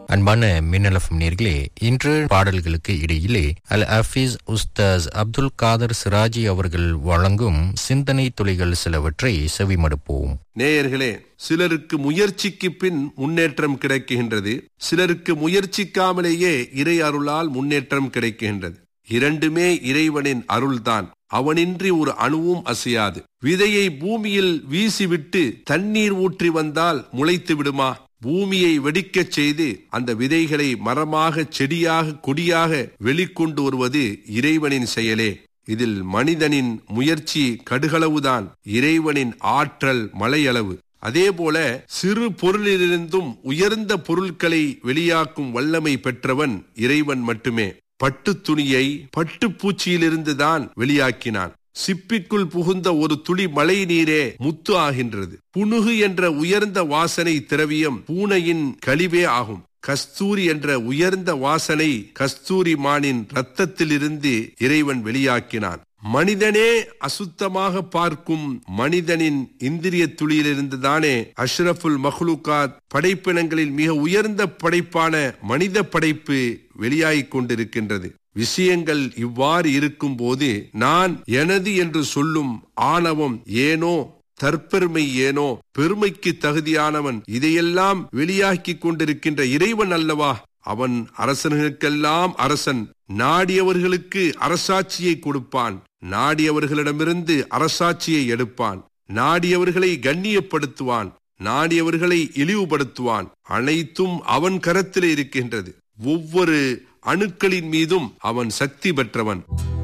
அன்பான மின்னலஃபம் நேர்களே இன்று பாடல்களுக்கு இடையிலே அல் ஹஃபீஸ் உஸ்தாஸ் அப்துல் காதர் சிராஜி அவர்கள் வழங்கும் சிந்தனை துளிகள் சிலவற்றை செவிமடுப்போம் நேயர்களே சிலருக்கு முயற்சிக்கு பின் முன்னேற்றம் கிடைக்குகின்றது சிலருக்கு முயற்சிக்காமலேயே இறை அருளால் முன்னேற்றம் கிடைக்குகின்றது இரண்டுமே இறைவனின் அருள்தான் அவனின்றி ஒரு அணுவும் அசையாது விதையை பூமியில் வீசிவிட்டு தண்ணீர் ஊற்றி வந்தால் முளைத்து விடுமா பூமியை வெடிக்கச் செய்து அந்த விதைகளை மரமாக செடியாக கொடியாக வெளிக்கொண்டு வருவது இறைவனின் செயலே இதில் மனிதனின் முயற்சி கடுகளவுதான் இறைவனின் ஆற்றல் மலையளவு அதேபோல சிறு பொருளிலிருந்தும் உயர்ந்த பொருட்களை வெளியாக்கும் வல்லமை பெற்றவன் இறைவன் மட்டுமே பட்டு துணியை பட்டுப்பூச்சியிலிருந்து தான் வெளியாக்கினான் சிப்பிக்குள் புகுந்த ஒரு துளி மழை நீரே முத்து ஆகின்றது புனுகு என்ற உயர்ந்த வாசனை திரவியம் பூனையின் கழிவே ஆகும் கஸ்தூரி என்ற உயர்ந்த வாசனை கஸ்தூரி மானின் ரத்தத்திலிருந்து இறைவன் வெளியாக்கினான் மனிதனே அசுத்தமாக பார்க்கும் மனிதனின் இந்திரிய துளியிலிருந்து தானே அஷ்ரஃபுல் மஹ்லூகாத் படைப்பினங்களில் மிக உயர்ந்த படைப்பான மனித படைப்பு வெளியாகிக் கொண்டிருக்கின்றது விஷயங்கள் இவ்வாறு இருக்கும் போது நான் எனது என்று சொல்லும் ஆணவம் ஏனோ தற்பெருமை ஏனோ பெருமைக்கு தகுதியானவன் இதையெல்லாம் வெளியாக்கி கொண்டிருக்கின்ற இறைவன் அல்லவா அவன் அரசனுக்கெல்லாம் அரசன் நாடியவர்களுக்கு அரசாட்சியை கொடுப்பான் நாடியவர்களிடமிருந்து அரசாட்சியை எடுப்பான் நாடியவர்களை கண்ணியப்படுத்துவான் நாடியவர்களை இழிவுபடுத்துவான் அனைத்தும் அவன் கரத்தில் இருக்கின்றது ஒவ்வொரு அணுக்களின் மீதும் அவன் சக்தி பெற்றவன்